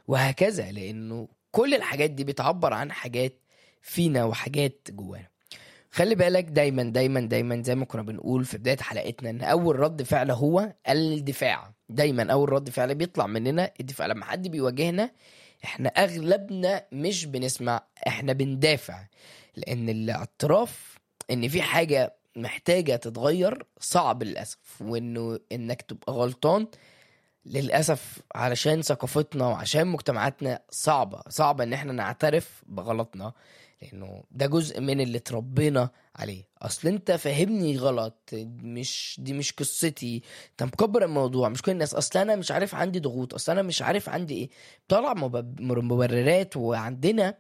وهكذا لانه كل الحاجات دي بتعبر عن حاجات فينا وحاجات جوانا خلي بالك دايما دايما دايما زي ما كنا بنقول في بدايه حلقتنا ان اول رد فعل هو الدفاع دايما اول رد فعل بيطلع مننا الدفاع لما حد بيواجهنا احنا اغلبنا مش بنسمع احنا بندافع لان الاعتراف ان في حاجه محتاجه تتغير صعب للاسف وانه انك تبقى غلطان للاسف علشان ثقافتنا وعشان مجتمعاتنا صعبه صعبه ان احنا نعترف بغلطنا لانه ده جزء من اللي اتربينا عليه اصل انت فاهمني غلط مش دي مش قصتي انت مكبر الموضوع مش كل الناس اصل انا مش عارف عندي ضغوط اصل انا مش عارف عندي ايه طلع مب- مبررات وعندنا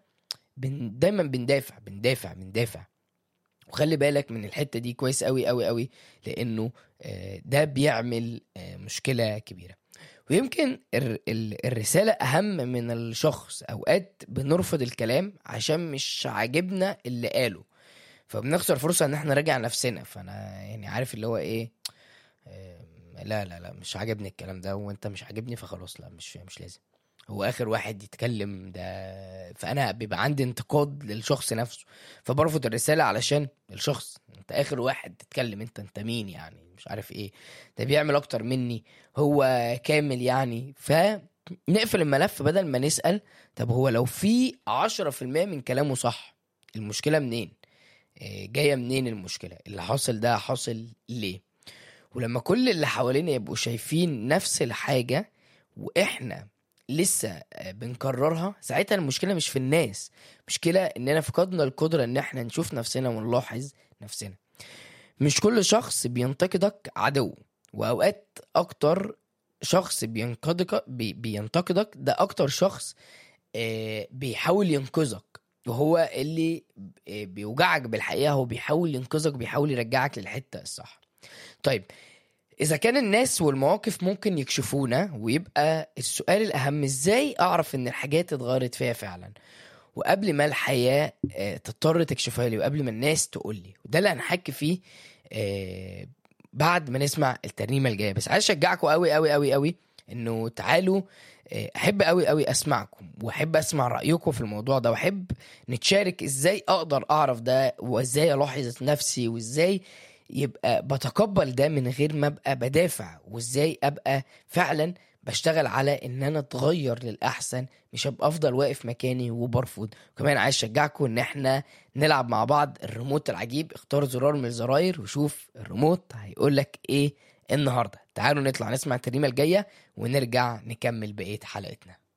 بن دايما بندافع بندافع بندافع وخلي بالك من الحته دي كويس قوي قوي قوي لانه آه، ده بيعمل آه، مشكله كبيره ويمكن الر- ال- الرساله اهم من الشخص اوقات بنرفض الكلام عشان مش عاجبنا اللي قاله فبنخسر فرصه ان احنا نراجع نفسنا فانا يعني عارف اللي هو ايه آه، لا لا لا مش عاجبني الكلام ده وانت مش عاجبني فخلاص لا مش مش لازم هو اخر واحد يتكلم ده فانا بيبقى عندي انتقاد للشخص نفسه فبرفض الرساله علشان الشخص انت اخر واحد تتكلم انت انت مين يعني مش عارف ايه ده بيعمل اكتر مني هو كامل يعني فنقفل الملف بدل ما نسال طب هو لو في 10% من كلامه صح المشكله منين إيه، جايه منين المشكله اللي حاصل ده حاصل ليه ولما كل اللي حوالينا يبقوا شايفين نفس الحاجه واحنا لسه آه، بنكررها ساعتها المشكله مش في الناس مشكله اننا فقدنا القدره ان احنا نشوف نفسنا ونلاحظ نفسنا مش كل شخص بينتقدك عدو واوقات اكتر شخص بينتقدك بي بينتقدك ده اكتر شخص آه، بيحاول ينقذك وهو اللي آه، بيوجعك بالحقيقه هو بيحاول ينقذك بيحاول يرجعك للحته الصح طيب اذا كان الناس والمواقف ممكن يكشفونا ويبقى السؤال الاهم ازاي اعرف ان الحاجات اتغيرت فيها فعلا وقبل ما الحياه آه، تضطر تكشفها لي وقبل ما الناس تقول لي وده اللي هنحكي فيه آه، بعد ما نسمع الترنيمه الجايه بس عايز اشجعكم قوي قوي قوي قوي انه تعالوا آه، احب قوي قوي اسمعكم واحب اسمع رايكم في الموضوع ده واحب نتشارك ازاي اقدر اعرف ده وازاي الاحظ نفسي وازاي يبقى بتقبل ده من غير ما ابقى بدافع وازاي ابقى فعلا بشتغل على ان انا اتغير للاحسن مش هبقى افضل واقف مكاني وبرفض وكمان عايز اشجعكم ان احنا نلعب مع بعض الريموت العجيب اختار زرار من الزراير وشوف الريموت هيقول لك ايه النهارده تعالوا نطلع نسمع الترنيمه الجايه ونرجع نكمل بقيه حلقتنا